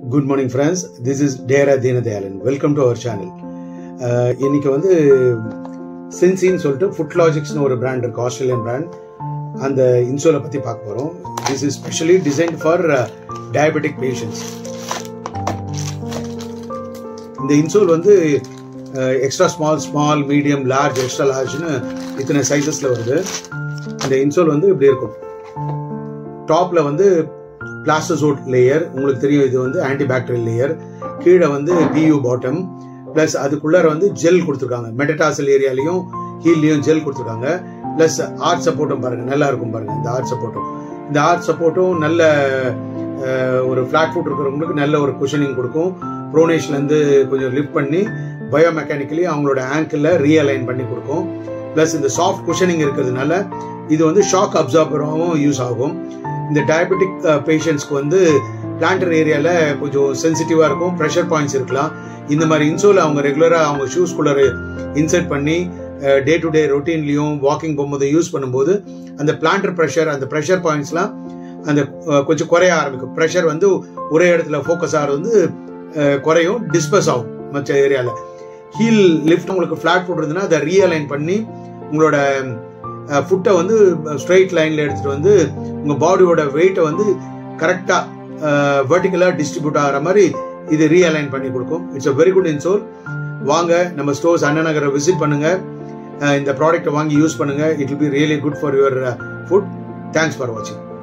good morning friends this is Dera Deenadayalan welcome to our channel இன்னைக்கு வந்து சென்சின்னு சொல்லிட்டு ஃபுட் லாஜிக்ஸ்னு ஒரு பிராண்ட் இருக்கு ஆஸ்திரேலியன் பிராண்ட் அந்த இன்சோலை பற்றி பார்க்க போகிறோம் this is specially design for diabetic patients இந்த இன்சோல் வந்து extra small small medium large extra லார்ஜ்னு இத்தனை சைஸஸில் வருது இந்த இன்சோல் வந்து இப்படி இருக்கும் டாப்பில் வந்து பிளாஸ்டசோட் லேயர் உங்களுக்கு தெரியும் இது வந்து ஆன்டிபாக்டீரியல் லேயர் கீழே வந்து பியூ பாட்டம் ப்ளஸ் அதுக்குள்ளார வந்து ஜெல் கொடுத்துருக்காங்க மெட்டடாசல் ஏரியாலையும் ஹீல்லையும் ஜெல் கொடுத்துருக்காங்க ப்ளஸ் ஆர்ட் சப்போர்ட்டும் பாருங்க நல்லா இருக்கும் பாருங்க இந்த ஆர்ட் சப்போர்ட்டும் இந்த ஆர்ட் சப்போர்ட்டும் நல்ல ஒரு ஃபிளாட் ஃபுட் இருக்கிறவங்களுக்கு நல்ல ஒரு குஷனிங் கொடுக்கும் ப்ரோனேஷ்லேருந்து கொஞ்சம் லிஃப்ட் பண்ணி பயோ மெக்கானிக்கலி அவங்களோட ஆங்கிளில் ரீஅலைன் பண்ணி கொடுக்கும் ப்ளஸ் இந்த சாஃப்ட் குஷனிங் இருக்கிறதுனால இது வந்து ஷாக் அப்சார்பராகவும் யூஸ் ஆகும் இந்த டயபெட்டிக் பேஷண்ட்ஸ்க்கு வந்து பிளான்டர் ஏரியாவில் கொஞ்சம் சென்சிட்டிவாக இருக்கும் ப்ரெஷர் பாயிண்ட்ஸ் இருக்கலாம் இந்த மாதிரி இன்சோல் அவங்க ரெகுலராக அவங்க ஷூஸ்குள்ளே இன்சர்ட் பண்ணி டே டு டே ரொட்டீன்லையும் வாக்கிங் போகும்போது யூஸ் பண்ணும்போது அந்த பிளான்டர் ப்ரெஷர் அந்த ப்ரெஷர் பாயிண்ட்ஸ்லாம் அந்த கொஞ்சம் குறைய ஆரம்பிக்கும் ப்ரெஷர் வந்து ஒரே இடத்துல ஃபோக்கஸ் ஆகிறது வந்து குறையும் டிஸ்பஸ் ஆகும் மற்ற ஏரியாவில் ஹீல் லிஃப்ட் உங்களுக்கு ஃப்ளாட் போட்டுருதுன்னா அதை ரீஅலைன் பண்ணி உங்களோட ஃபுட்டை வந்து ஸ்ட்ரெயிட் லைனில் எடுத்துகிட்டு வந்து உங்கள் பாடியோட வெயிட்டை வந்து கரெக்டாக வெர்டிக்கலாக டிஸ்ட்ரிபியூட் ஆகிற மாதிரி இது ரீஅலைன் பண்ணி கொடுக்கும் it's a very good insole வாங்க நம்ம ஸ்டோர்ஸ் அண்ணா நகரை விசிட் பண்ணுங்க இந்த ப்ராடக்ட்டை வாங்கி யூஸ் பண்ணுங்க it will be really good for your foot thanks for வாட்சிங்